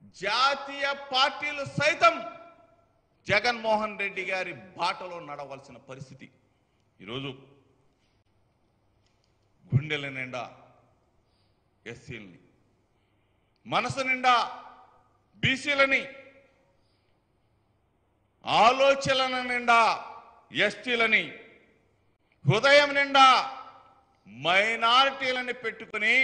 జాతీయ పార్టీలు సైతం జగన్మోహన్ రెడ్డి గారి బాటలో నడవలసిన పరిస్థితి ఈరోజు గుండెల నిండా ఎస్సీలని మనసు నిండా బీసీలని ఆలోచనల నిండా ఎస్టీలని హృదయం నిండా మైనారిటీలని పెట్టుకుని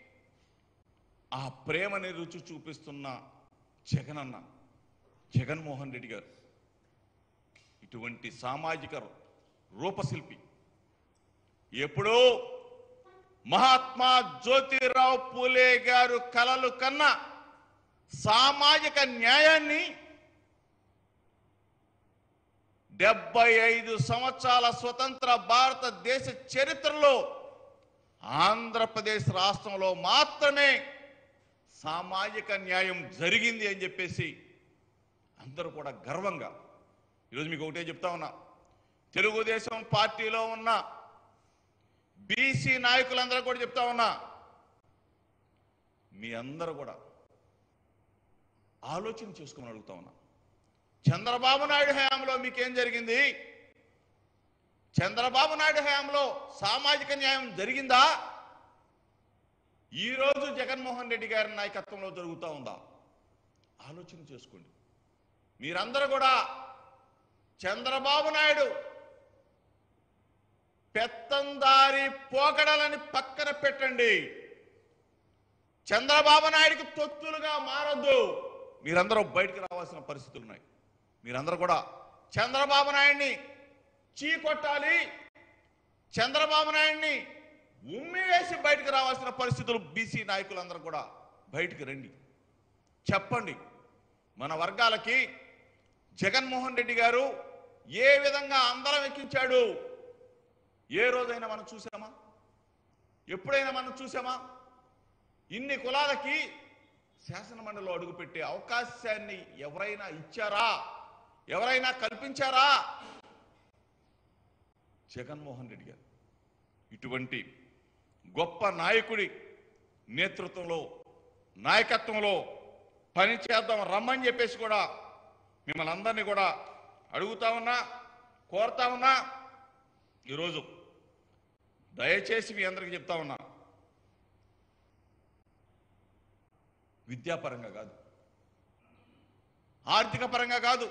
ఆ ప్రేమని రుచి చూపిస్తున్న జగనన్న జగన్మోహన్ రెడ్డి గారు ఇటువంటి సామాజిక రూపశిల్పి ఎప్పుడూ మహాత్మా జ్యోతిరావు పూలే గారు కలలు కన్నా సామాజిక న్యాయాన్ని డెబ్బై ఐదు సంవత్సరాల స్వతంత్ర భారతదేశ చరిత్రలో ఆంధ్రప్రదేశ్ రాష్ట్రంలో మాత్రమే సామాజిక న్యాయం జరిగింది అని చెప్పేసి అందరూ కూడా గర్వంగా ఈరోజు మీకు ఒకటే చెప్తా ఉన్నా తెలుగుదేశం పార్టీలో ఉన్న బీసీ నాయకులందరూ కూడా చెప్తా ఉన్నా మీ అందరూ కూడా ఆలోచన చేసుకుని అడుగుతా ఉన్నా చంద్రబాబు నాయుడు హయాంలో మీకేం జరిగింది చంద్రబాబు నాయుడు హయాంలో సామాజిక న్యాయం జరిగిందా ఈ రోజు జగన్మోహన్ రెడ్డి గారి నాయకత్వంలో జరుగుతూ ఉందా ఆలోచన చేసుకోండి మీరందరూ కూడా చంద్రబాబు నాయుడు పెత్తందారి పోకడలని పక్కన పెట్టండి చంద్రబాబు నాయుడికి తొత్తులుగా మారొద్దు మీరందరూ బయటకు రావాల్సిన పరిస్థితులు ఉన్నాయి మీరందరూ కూడా చంద్రబాబు నాయుడిని చీకొట్టాలి చంద్రబాబు నాయుడిని ఉమ్మి వేసి బయటకు రావాల్సిన పరిస్థితులు బీసీ నాయకులందరూ కూడా బయటికి రండి చెప్పండి మన వర్గాలకి జగన్మోహన్ రెడ్డి గారు ఏ విధంగా అందరం ఎక్కించాడు ఏ రోజైనా మనం చూసామా ఎప్పుడైనా మనం చూసామా ఇన్ని కులాలకి శాసనమండలిలో అడుగుపెట్టే అవకాశాన్ని ఎవరైనా ఇచ్చారా ఎవరైనా కల్పించారా జగన్మోహన్ రెడ్డి గారు ఇటువంటి గొప్ప నాయకుడి నేతృత్వంలో నాయకత్వంలో పని చేద్దాం రమ్మని చెప్పేసి కూడా మిమ్మల్ని అందరినీ కూడా అడుగుతా ఉన్నా కోరుతా ఉన్నా ఈరోజు దయచేసి మీ అందరికీ చెప్తా ఉన్నా విద్యాపరంగా కాదు ఆర్థిక పరంగా కాదు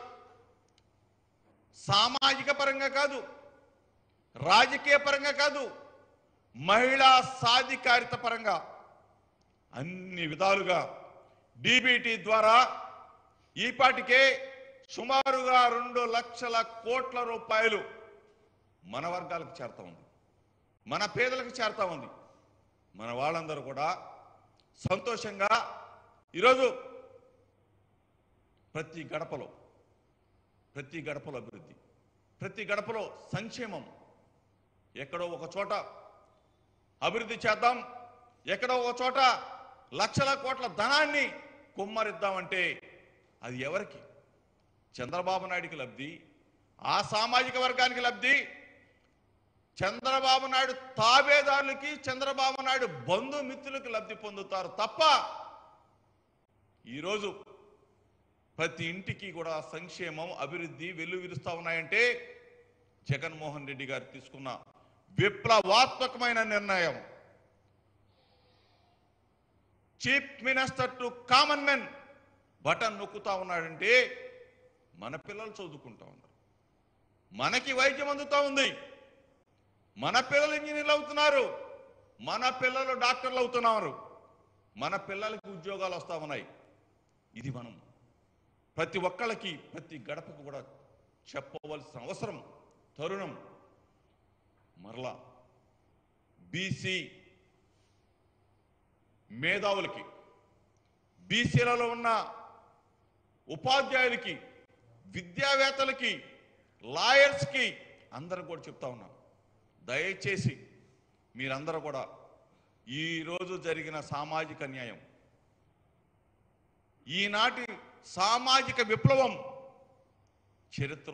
సామాజిక పరంగా కాదు రాజకీయ పరంగా కాదు మహిళా సాధికారిత పరంగా అన్ని విధాలుగా డీబీటీ ద్వారా ఈపాటికే సుమారుగా రెండు లక్షల కోట్ల రూపాయలు మన వర్గాలకు చేరుతా ఉంది మన పేదలకు చేరుతా ఉంది మన వాళ్ళందరూ కూడా సంతోషంగా ఈరోజు ప్రతి గడపలో ప్రతి గడపలో అభివృద్ధి ప్రతి గడపలో సంక్షేమం ఎక్కడో ఒక చోట అభివృద్ధి చేద్దాం ఎక్కడో ఒక చోట లక్షల కోట్ల ధనాన్ని కుమ్మరిద్దామంటే అది ఎవరికి చంద్రబాబు నాయుడికి లబ్ధి ఆ సామాజిక వర్గానికి లబ్ధి చంద్రబాబు నాయుడు తాబేదారులకి చంద్రబాబు నాయుడు బంధుమిత్రులకు లబ్ధి పొందుతారు తప్ప ఈరోజు ప్రతి ఇంటికి కూడా సంక్షేమం అభివృద్ధి వెల్లువిరుస్తా ఉన్నాయంటే జగన్మోహన్ రెడ్డి గారు తీసుకున్న విప్లవాత్మకమైన నిర్ణయం chief minister to common men button నొక్కుతా ఉన్నాడంటే మన పిల్లలు చదువుకుంటా ఉన్నారు మనకి వైద్యం అందుతా ఉంది మన పిల్లలు ఇంజనీర్లు అవుతున్నారు మన పిల్లలు డాక్టర్లు అవుతున్నారు మన పిల్లలకి ఉద్యోగాలు వస్తా ఉన్నాయి ఇది మనం ప్రతి ఒక్కళ్ళకి ప్రతి గడపకు కూడా చెప్పవలసిన అవసరం తరుణం మరలా బీసీ మేధావులకి బీసీలలో ఉన్న ఉపాధ్యాయులకి విద్యావేత్తలకి లాయర్స్కి అందరూ కూడా చెప్తా ఉన్నాం దయచేసి మీరందరూ కూడా ఈరోజు జరిగిన సామాజిక న్యాయం ఈనాటి సామాజిక విప్లవం చరిత్ర